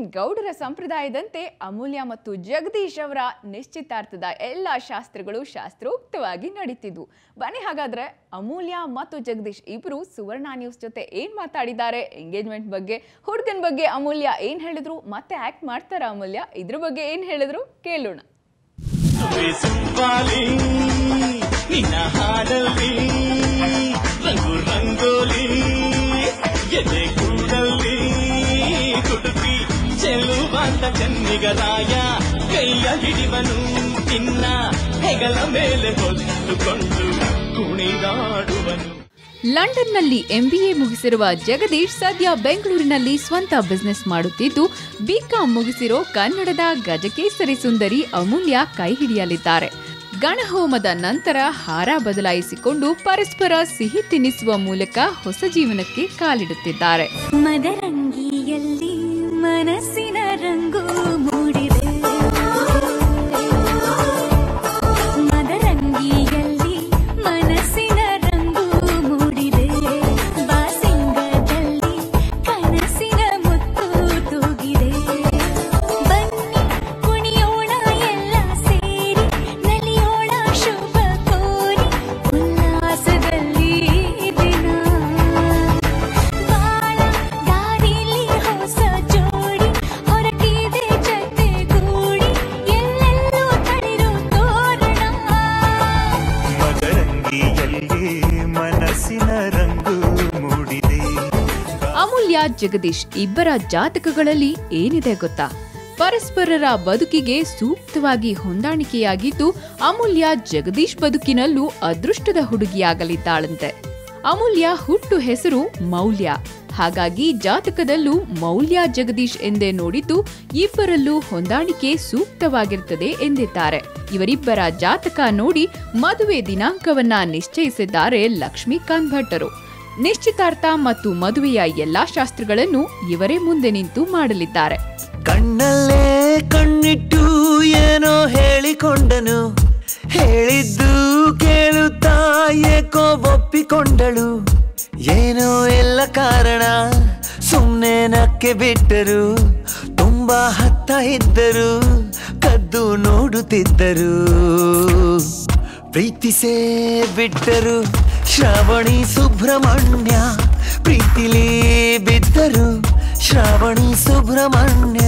ಗೌಡರ ಸಂಪ್ರದಾಯದಂತೆ ಅಮೂಲ್ಯ ಮತ್ತು ಜಗದೀಶ್ ಅವರ ನಿಶ್ಚಿತಾರ್ಥದ ಎಲ್ಲ ಶಾಸ್ತ್ರಗಳು ಶಾಸ್ತ್ರೋಕ್ತವಾಗಿ ನಡೀತಿದ್ವು ಬನ್ನಿ ಹಾಗಾದ್ರೆ ಅಮೂಲ್ಯ ಮತ್ತು ಜಗದೀಶ್ ಇಬ್ರು ಸುವರ್ಣ ನ್ಯೂಸ್ ಜೊತೆ ಏನ್ ಮಾತಾಡಿದ್ದಾರೆ ಎಂಗೇಜ್ಮೆಂಟ್ ಬಗ್ಗೆ ಹುಡುಗನ್ ಬಗ್ಗೆ ಅಮೂಲ್ಯ ಏನ್ ಹೇಳಿದ್ರು ಮತ್ತೆ ಆಕ್ಟ್ ಮಾಡ್ತಾರ ಅಮೂಲ್ಯ ಇದ್ರ ಬಗ್ಗೆ ಏನ್ ಹೇಳಿದ್ರು ಕೇಳೋಣ ಸುವಾಲಿ ನಿನ್ನ ಹಾಡಲ್ಲಿ ರಂಗು ರಂಗೋಲಿ ಎದೆ ಕೂಡಲ್ಲಿ ಕುಡುಕಿ ಚೆಲುವಾಂತ ಚೆನ್ನಿಗರಾಯ ಕೈಯ ಹಿಡಿವನು ನಿನ್ನ ಹೆಗಲ ಮೇಲೆ ಹೊತ್ತುಕೊಂಡು ಕುಣಿದಾಡುವನು ಲಂಡನ್ನಲ್ಲಿ ಎಂಬಿಎ ಮುಗಿಸಿರುವ ಜಗದೀಶ್ ಸದ್ಯ ಬೆಂಗಳೂರಿನಲ್ಲಿ ಸ್ವಂತ ಬಿಸ್ನೆಸ್ ಮಾಡುತ್ತಿದ್ದು ಬಿಕಾಂ ಮುಗಿಸಿರೋ ಕನ್ನಡದ ಗಜಕೇಸರಿ ಸುಂದರಿ ಅಮೂಲ್ಯ ಕೈ ಹಿಡಿಯಲಿದ್ದಾರೆ ಗಣಹೋಮದ ನಂತರ ಹಾರ ಬದಲಾಯಿಸಿಕೊಂಡು ಪರಸ್ಪರ ಸಿಹಿ ತಿನ್ನಿಸುವ ಮೂಲಕ ಹೊಸ ಜೀವನಕ್ಕೆ ಕಾಲಿಡುತ್ತಿದ್ದಾರೆ ಮದರಂಗಿಯಲ್ಲಿ ಮನಸ್ಸಿನ ರಂಗು ಮೂಡಿದೆ ಮದರಂಗಿಯಲ್ಲಿ ಮನಸ್ಸಿನ ರಂಗು ಮೂಡಿದೆ ಬಾಸಿಂಗದಲ್ಲಿ ಕನಸಿನ ಮುತ್ತು ತೂಗಿದೆ ಬನ್ನಿ ಕುಣಿಯೋಣ ಎಲ್ಲ ಸೇರಿ ನಲಿಯೋಣ ಶುಭ ಕೋರಿ ಉಲ್ಲಾಸದಲ್ಲಿ ದಿನ ಬಾಳ ದಾರಿಲಿ ಹೊಸ ಜೋಡಿ ಹೊರಟಿದೆ ಜತೆ ಗೂಡಿ ಎಲ್ಲೆಲ್ಲೂ ತಳಿರು ತೋರಣ ಮದರಂಗಿಯಲ್ಲಿ ಮನಸ್ಸಿನ ರಂಗು ಮೂಡಿದೆ ಅಮೂಲ್ಯ ಜಗದೀಶ್ ಇಬ್ಬರ ಜಾತಕಗಳಲ್ಲಿ ಏನಿದೆ ಗೊತ್ತಾ ಪರಸ್ಪರರ ಬದುಕಿಗೆ ಸೂಕ್ತವಾಗಿ ಹೊಂದಾಣಿಕೆಯಾಗಿದ್ದು ಅಮೂಲ್ಯ ಜಗದೀಶ್ ಬದುಕಿನಲ್ಲೂ ಅದೃಷ್ಟದ ಹುಡುಗಿಯಾಗಲಿದ್ದಾಳಂತೆ ಅಮೂಲ್ಯ ಹುಟ್ಟು ಹೆಸರು ಮೌಲ್ಯ ಹಾಗಾಗಿ ಜಾತಕದಲ್ಲೂ ಮೌಲ್ಯ ಜಗದೀಶ್ ಎಂದೇ ನೋಡಿದ್ದು ಇಬ್ಬರಲ್ಲೂ ಹೊಂದಾಣಿಕೆ ಸೂಕ್ತವಾಗಿರುತ್ತದೆ ಎಂದಿದ್ದಾರೆ ಇವರಿಬ್ಬರ ಜಾತಕ ನೋಡಿ ಮದುವೆ ದಿನಾಂಕವನ್ನ ನಿಶ್ಚಯಿಸಿದ್ದಾರೆ ಲಕ್ಷ್ಮೀಕಾಂತ್ ಭಟ್ಟರು ನಿಶ್ಚಿತಾರ್ಥ ಮತ್ತು ಮದುವೆಯ ಎಲ್ಲಾ ಶಾಸ್ತ್ರಗಳನ್ನು ಇವರೇ ಮುಂದೆ ನಿಂತು ಮಾಡಲಿದ್ದಾರೆ ಕಣ್ಣಲ್ಲೇ ಕಣ್ಣಿಟ್ಟು ಏನೋ ಹೇಳಿಕೊಂಡನು ಹೇಳಿದ್ದು ಕೇಳುತ್ತಾ ಏಕೋ ಒಪ್ಪಿಕೊಂಡಳು ಏನೋ ಎಲ್ಲ ಕಾರಣ ಸುಮ್ಮನೆ ನಕ್ಕೆ ಬಿಟ್ಟರು ತುಂಬಾ ಹತ್ತ ಇದ್ದರು ಕದ್ದು ನೋಡುತ್ತಿದ್ದರು ಪ್ರೀತಿಸೇ ಬಿಟ್ಟರು ಶ್ರಾವಣಿ ಸುಬ್ರಹ್ಮಣ್ಯ ಪ್ರೀತಿಲಿ ಬಿದ್ದರು ಶ್ರಾವಣಿ ಸುಬ್ರಹ್ಮಣ್ಯ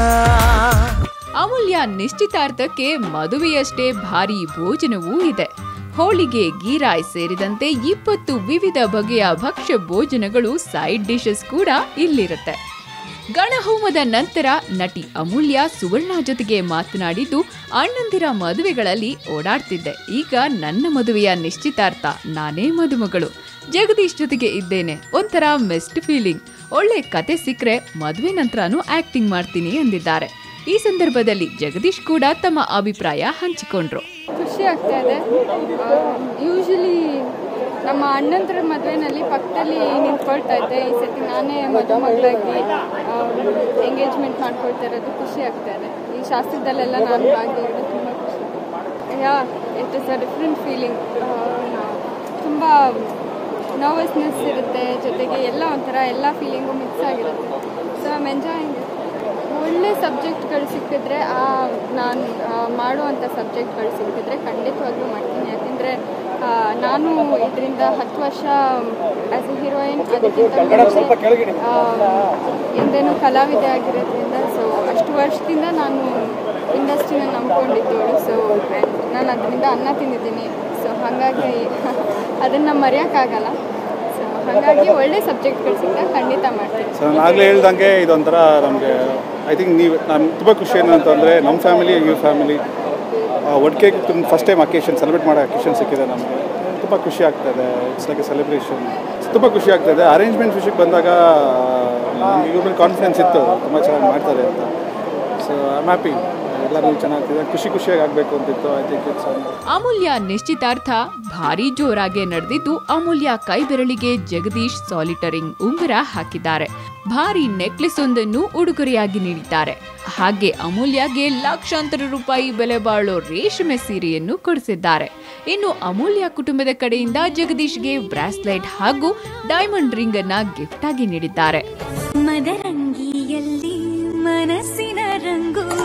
ಅಮೂಲ್ಯ ನಿಶ್ಚಿತಾರ್ಥಕ್ಕೆ ಮದುವೆಯಷ್ಟೇ ಭಾರಿ ಭೋಜನವೂ ಇದೆ ಹೋಳಿಗೆ ಗೀರಾಯ್ ಸೇರಿದಂತೆ ಇಪ್ಪತ್ತು ವಿವಿಧ ಬಗೆಯ ಭಕ್ಷ್ಯ ಭೋಜನಗಳು ಸೈಡ್ ಡಿಶಸ್ ಕೂಡ ಇಲ್ಲಿರುತ್ತೆ ಗಣಹೋಮದ ನಂತರ ನಟಿ ಅಮೂಲ್ಯ ಸುವರ್ಣ ಜೊತೆಗೆ ಮಾತನಾಡಿದ್ದು ಅಣ್ಣಂದಿರ ಮದುವೆಗಳಲ್ಲಿ ಓಡಾಡ್ತಿದ್ದೆ ಈಗ ನನ್ನ ಮದುವೆಯ ನಿಶ್ಚಿತಾರ್ಥ ನಾನೇ ಮದುಮಗಳು ಜಗದೀಶ್ ಜೊತೆಗೆ ಇದ್ದೇನೆ ಒಂಥರ ಮಿಸ್ಡ್ ಫೀಲಿಂಗ್ ಒಳ್ಳೆ ಕತೆ ಸಿಕ್ಕರೆ ಮದುವೆ ನಂತರನೂ ಆಕ್ಟಿಂಗ್ ಮಾಡ್ತೀನಿ ಎಂದಿದ್ದಾರೆ ಈ ಸಂದರ್ಭದಲ್ಲಿ ಜಗದೀಶ್ ಕೂಡ ತಮ್ಮ ಅಭಿಪ್ರಾಯ ಹಂಚಿಕೊಂಡ್ರು ಖುಷಿ ಆಗ್ತಾ ಇದೆ ಯೂಶಲಿ ನಮ್ಮ ಅಣ್ಣಂತರ ಮದುವೆನಲ್ಲಿ ಪಕ್ಕದಲ್ಲಿ ನಿಂತ್ಕೊಳ್ತಾ ಇದ್ದೆ ಈ ಸತಿ ನಾನೇ ಮದುಮಗಳಾಗಿ ಎಂಗೇಜ್ಮೆಂಟ್ ಮಾಡ್ಕೊಳ್ತಾ ಇರೋದು ಖುಷಿ ಆಗ್ತಾ ಇದೆ ಈ ಶಾಸ್ತ್ರದಲ್ಲೆಲ್ಲ ನಾನು ಭಾಗಿಯಾಗಿದ್ದು ತುಂಬ ಖುಷಿ yeah it is a different feeling ತುಂಬ ನರ್ವಸ್ನೆಸ್ ಇರುತ್ತೆ ಜೊತೆಗೆ ಎಲ್ಲ ಒಂಥರ ಎಲ್ಲ ಫೀಲಿಂಗು ಮಿಕ್ಸ್ ಆಗಿರುತ್ತೆ ಸೊ ಐಮ್ ಎಂಜಾಯಿಂಗ್ ಒಳ್ಳೆ ಸಬ್ಜೆಕ್ಟ್ಗಳು ಸಿಕ್ಕಿದ್ರೆ ಆ ನಾನು ಮಾಡುವಂಥ ಸಬ್ಜೆಕ್ಟ್ಗಳು ಸಿಕ್ಕಿದ್ರೆ ಖಂಡಿತವಾಗ್ಲೂ ಮಾಡ್ತೀನಿ ಯಾಕೆಂದರೆ ನಾನು ಇದರಿಂದ ಹತ್ತು ವರ್ಷ ಆ್ಯಸ್ ಎ ಹೀರೋಯಿನ್ ಅದಕ್ಕಿಂತ ಮುಂಚೆ ಆ, ಹಿಂದೆನೂ ಕಲಾವಿದೆ ಆಗಿರೋದ್ರಿಂದ ಸೊ ಅಷ್ಟು ವರ್ಷದಿಂದ ನಾನು ಇಂಡಸ್ಟ್ರಿನ ನಂಬ್ಕೊಂಡಿದ್ದವಳು ಸೊ ನಾನು ಅದರಿಂದ ಅನ್ನ ತಿಂದಿದ್ದೀನಿ ಸೊ ಹಾಗಾಗಿ ಅದನ್ನು ಮರೆಯೋಕ್ಕಾಗಲ್ಲ ಸೊ ಹಾಗಾಗಿ ಒಳ್ಳೆ ಸಬ್ಜೆಕ್ಟ್ಗಳು ಸಿಕ್ಕಿದಾಗ ಖಂಡಿತ ಮಾಡ್ತೀನಿ ಸೊ ನಾನು ಆಗಲೇ ಹೇಳ್ದಂಗೆ ಇದೊಂಥರ ನಮಗೆ ಐ ಥಿಂಕ್ ನೀವು ನಾನು ತುಂಬ ಖುಷಿ ಏನು ಅಂತಂದರೆ ನಮ್ಮ ಫ್ಯಾಮಿಲಿ ಇವ್ರ ಫ್ಯಾಮಿಲಿ ಒಟ್ಟಿಗೆ ತುಂಬ ಫಸ್ಟ್ ಟೈಮ್ ಅಕೇಶನ್ ಸೆಲೆಬ್ರೇಟ್ ಮಾಡೋ ಅಕೇಶನ್ ಸಿಕ್ಕಿದೆ ನಮಗೆ ತುಂಬ ಖುಷಿ ಆಗ್ತಾಯಿದೆ ಇಟ್ಸ್ ಲೈಕ್ ಎ ಸೆಲೆಬ್ರೇಷನ್ ತುಂಬ ಖುಷಿ ಆಗ್ತಾಯಿದೆ ಅರೇಂಜ್ಮೆಂಟ್ ವಿಷಯಕ್ಕೆ ಬಂದಾಗ ನಮ್ಗೆ ಇವ್ರ ಮೇಲೆ ಕಾನ್ಫಿಡೆನ್ಸ್ ಇತ್ತು ತುಂಬ ಚೆನ್ನಾಗಿ ಮಾಡ್ತಾರೆ ಅಂತ ಸೊ ಐ ಆಮ್ ಹ್ಯಾಪಿ ಎಲ್ಲರೂ ಚೆನ್ನಾಗ್ತಿದೆ ಖುಷಿ ಖುಷಿಯಾಗಿ ಆಗಬೇಕು ಅಂತಿತ್ತು ಐ ಥಿಂಕ್ ಇಟ್ಸ್ ಅಮೂಲ್ಯ ನಿಶ್ಚಿತಾರ್ಥ ಭಾರಿ ಜೋರಾಗೆ ನಡೆದಿದ್ದು ಅಮೂಲ್ಯ ಕೈ ಬೆರಳಿಗೆ ಜಗದೀಶ್ ಸಾಲಿಟರಿಂಗ್ ಉಂಗುರ ಹಾಕಿದ್ದಾರೆ ಭಾರಿ ನೆಕ್ಲೆಸ್ ಒಂದನ್ನು ಉಡುಗೊರೆಯಾಗಿ ನೀಡಿದ್ದಾರೆ ಹಾಗೆ ಅಮೂಲ್ಯಗೆ ಲಕ್ಷಾಂತರ ರೂಪಾಯಿ ಬೆಲೆ ಬಾಳೋ ರೇಷ್ಮೆ ಸೀರೆಯನ್ನು ಕೊಡಿಸಿದ್ದಾರೆ ಇನ್ನು ಅಮೂಲ್ಯ ಕುಟುಂಬದ ಕಡೆಯಿಂದ ಜಗದೀಶ್ಗೆ ಬ್ರಾಸ್ಲೆಟ್ ಹಾಗೂ ಡೈಮಂಡ್ ರಿಂಗ್ ಅನ್ನ ಗಿಫ್ಟ್ ಆಗಿ ನೀಡಿದ್ದಾರೆ ಮದರಂಗಿಯಲ್ಲಿ ಮನಸ್ಸಿನ ರಂಗು